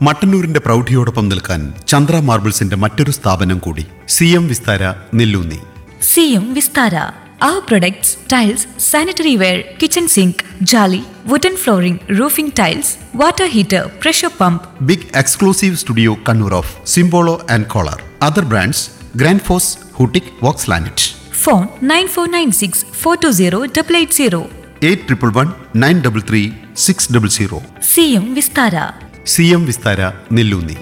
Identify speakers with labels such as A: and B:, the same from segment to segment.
A: മട്ടന്നൂരിന്റെ പ്രൗഢിയോടൊപ്പം നിൽക്കാൻ ചന്ദ്ര മാർബിൾസിന്റെ മറ്റൊരു സ്ഥാപനം കൂടി സി എം വിസ്താര നെല്ലൂന്നി
B: സിയും Vistara Our products, tiles, sanitary ware, kitchen sink, jolly, wooden flooring, roofing tiles, water heater, pressure pump,
A: big exclusive studio Kannur of Simpolo and Kohler other brands Grundfos ഹൂട്ടിക് Vox ലാനറ്റ്
B: phone 9496 420 880.
A: Eight triple one nine double three six double zero
B: സിയും Vistara
A: C M Vistara Nelloonni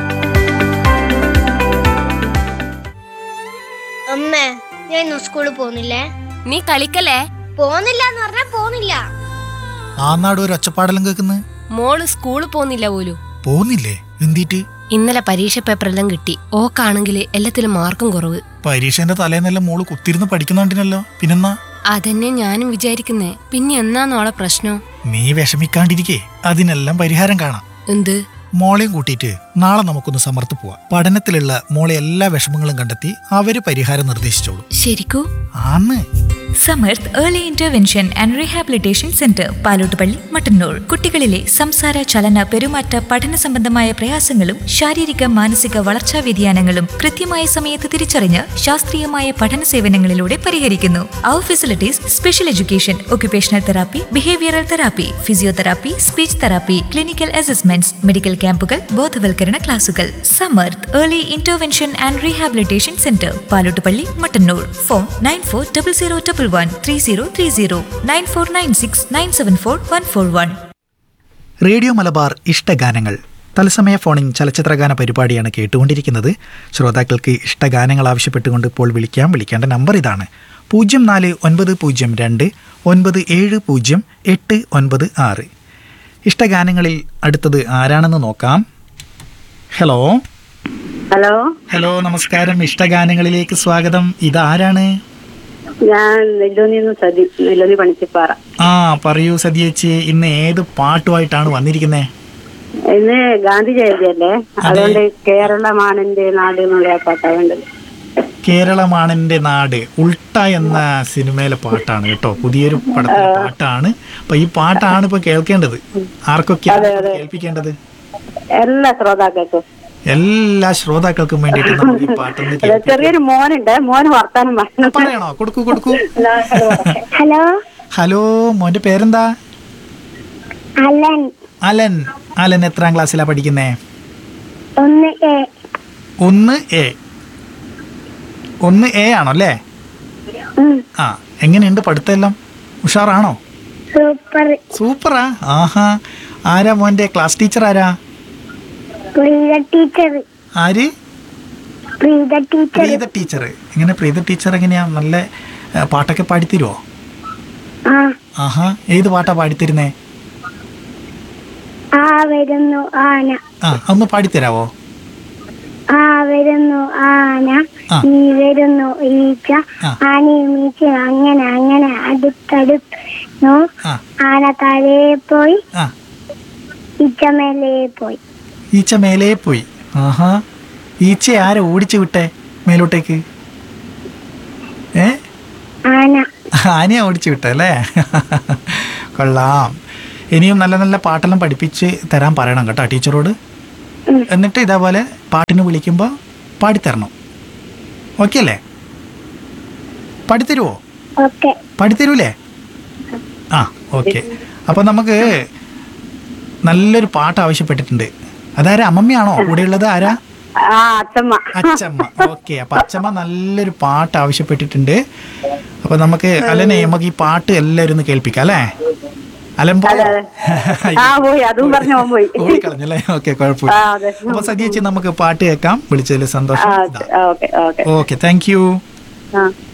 C: അമ്മേ ഞാൻ ഇന്ന് സ്കൂളിൽ പോകുന്നില്ലേ
D: നീ കളിക്കലേ
C: പോകുന്നില്ല എന്ന് പറഞ്ഞാ പോകുന്നില്ല
E: ആ നാട് ഒരു ഒച്ചപ്പാടെല്ലാം കേൾക്കുന്നത്
D: മോള് സ്കൂളിൽ പോന്നില്ല പോലും
E: പോകുന്നില്ലേ എന്തിട്ട്
D: ഇന്നലെ പരീക്ഷ പേപ്പറെല്ലാം കിട്ടി ഓക്കാണെങ്കിൽ എല്ലാത്തിലും മാർക്കും കുറവ്
E: പരീക്ഷേന്റെ തലേന്നെല്ലാം മോള് കുത്തിരുന്ന് പഠിക്കുന്നുണ്ടിനല്ലോ പിന്നെന്നാ
D: അതന്നെ ഞാനും വിചാരിക്കുന്നേ പിന്നെ എന്നാന്നോളെ പ്രശ്നം
E: നീ വിഷമിക്കാണ്ടിരിക്കേ അതിനെല്ലാം പരിഹാരം കാണാം
D: എന്ത്
E: മോളെയും കൂട്ടിയിട്ട് നാളെ നമുക്കൊന്ന് സമർത്ത് പോവാം പഠനത്തിലുള്ള മോളെ എല്ലാ വിഷമങ്ങളും കണ്ടെത്തി അവര് പരിഹാരം നിർദ്ദേശിച്ചോളൂ
D: ശരിക്കൂ
E: ആന്ന്
B: Samarth early intervention and rehabilitation centre Palottupalli Mattannur കുട്ടികളിലെ സംസാര ചലന പെരുമാറ്റ പഠന സംബന്ധമായ പ്രയാസങ്ങളും ശാരീരിക മാനസിക വളർച്ചാ വ്യതിയാനങ്ങളും കൃത്യമായ സമയത്ത് തിരിച്ചറിഞ്ഞ് ശാസ്ത്രീയമായ പഠന സേവനങ്ങളിലൂടെ പരിഹരിക്കുന്നു അവർ facilities special education occupational therapy behavioural therapy physiotherapy speech therapy clinical assessments medical ക്യാമ്പുകൾ ബോധവൽക്കരണ ക്ലാസുകൾ Samarth early intervention and rehabilitation centre Palottupalli Mattannur phone nine four double zero double one three zero three zero nine four nine six nine seven four one four one
E: radio Malabar ഇഷ്ടഗാനങ്ങൾ തത്സമയ ഫോണിൻ ചലച്ചിത്രഗാന പരിപാടിയാണ് കേട്ടുകൊണ്ടിരിക്കുന്നത് ശ്രോതാക്കൾക്ക് ഇഷ്ടഗാനങ്ങൾ ആവശ്യപ്പെട്ടുകൊണ്ട് ഇപ്പോൾ വിളിക്കാം വിളിക്കേണ്ട നമ്പർ ഇതാണ് പൂജ്യം നാല് ഒൻപത് പൂജ്യം രണ്ട് ഒൻപത് ഏഴ് പൂജ്യം എട്ട് ഒൻപത് ആറ് ഇഷ്ടഗാനങ്ങളിൽ അടുത്തത് ആരാണെന്ന് നോക്കാം ഹലോ
F: ഹലോ
E: ഹലോ നമസ്കാരം ഇഷ്ടഗാനങ്ങളിലേക്ക് സ്വാഗതം ഇതാരാണ്
F: ഞാൻ നെല്ലോന്നിന്ന് സതി നെല്ലോന്നി പണിച്ചിപ്പാറ
E: ആ പറയൂ സതിയേച്ചി ഇന്ന് ഏത് പാട്ടുമായിട്ടാണ് വന്നിരിക്കുന്നത്
F: ഇന്ന് ഗാന്ധി ജയന്തി അല്ലേ അതുകൊണ്ട് കേരളമാണെന്റെ നാട് എന്നുള്ള ആ പാട്ടാ വേണ്ടത്
E: കേരളമാണെന്റെ നാട് ഉൾട്ട എന്ന സിനിമയിലെ പാട്ടാണ് കേട്ടോ പുതിയൊരു പടത്തിലെ പാട്ടാണ് അപ്പൊ ഈ പാട്ടാണ് ഇപ്പൊ കേൾക്കേണ്ടത് ആർക്കൊക്കെയാണ് കേൾപ്പിക്കേണ്ടത്
F: എല്ലാ ശ്രോതാക്കൾക്കും
E: എല്ലാ ശ്രോതാക്കൾക്കും വേണ്ടിയിട്ട് നമുക്ക് ഈ പാട്ടൊന്ന്
F: അതെ,
E: കേൾപ്പിക്കാം
F: ചെറിയൊരു മോനുണ്ട് മോന് വർത്താനം പറഞ്ഞു
E: പറയണോ കൊടുക്കൂ കൊടുക്കൂ
C: ഹലോ
E: ഹലോ മോന്റെ പേരെന്താ
C: അലൻ
E: അലൻ അലൻ എത്രാം ക്ലാസ്സിലാ പഠിക്കുന്നേ
C: ഒന്ന് എ
E: ഒന്ന് എ ഒന്ന് എ ആണോ അല്ലേ ആ എങ്ങനെയുണ്ട് പഠിത്തമെല്ലാം ഉഷാറാണോ
C: സൂപ്പർ
E: സൂപ്പറാ ആഹാ ആരാ മോന്റെ ക്ലാസ് ടീച്ചർ ആരാ
C: പ്രീത ടീച്ചർ
E: ആര്
C: പ്രീത ടീച്ചർ
E: പ്രീത ടീച്ചർ എങ്ങനെ പ്രീത ടീച്ചർ എങ്ങനെയാ നല്ല ആ, പാട്ടൊക്കെ പാടിത്തരുവോ
C: ആ
E: ആഹാ ഏത് പാട്ടാ പാടിത്തരുന്നേ
C: ആ വരുന്നു ആന
E: ആ ഒന്ന് പാടിത്തരാവോ
C: ആ വരുന്നു ആന
E: ആ.
C: ഈ വരുന്നു ഈച്ച
E: ആ.
C: ആനയും ഈച്ച അങ്ങനെ അങ്ങനെ അടുത്തടുത്തു
E: ആ
C: ആന താഴെ പോയി
E: ആ
C: ഈച്ച മേലെ പോയി
E: ഈച്ച മേലേ പോയി ആഹാ ഈച്ച ആരെ ഓടിച്ചു വിട്ടേ മേലോട്ടേക്ക് ഏ
C: ആന
E: ആനയെ ഓടിച്ചു വിട്ടേ അല്ലേ കൊള്ളാം ഇനിയും നല്ല നല്ല പാട്ടെല്ലാം പഠിപ്പിച്ച് തരാൻ പറയണം കേട്ടോ ടീച്ചറോട് എന്നിട്ട് ഇതേപോലെ പാട്ടിന് വിളിക്കുമ്പോൾ പാടിത്തരണം ഓക്കെ അല്ലേ പാടിത്തരുവോ
C: ഓക്കെ
E: പാടിത്തരൂലേ ആ ഓക്കെ അപ്പോൾ നമുക്ക് നല്ലൊരു പാട്ട് ആവശ്യപ്പെട്ടിട്ടുണ്ട് അതാരാ അമ്മമ്മയാണോ കൂടെയുള്ളത് ആരാ
F: ആ അച്ഛമ്മ
E: അച്ചമ്മ ഓക്കെ അപ്പൊ അച്ചമ്മ നല്ലൊരു പാട്ട് ആവശ്യപ്പെട്ടിട്ടുണ്ട് അപ്പൊ നമുക്ക് അലനെ നമുക്ക് ഈ പാട്ട് എല്ലാവരും ഒന്ന് കേൾപ്പിക്കാം അല്ലേ അലൻ പോയോ?
F: ആ പോയി അതും പറഞ്ഞു അവൻ പോയി
E: ഓടിക്കളഞ്ഞല്ലേ ഓക്കെ
F: ആ
E: കുഴപ്പമില്ല
F: അതെ
E: അപ്പൊ സജിയേച്ചി നമുക്ക് പാട്ട് കേൾക്കാം വിളിച്ചതിൽ
F: ആ
E: സന്തോഷം
F: okay okay
E: okay thank you
F: ആ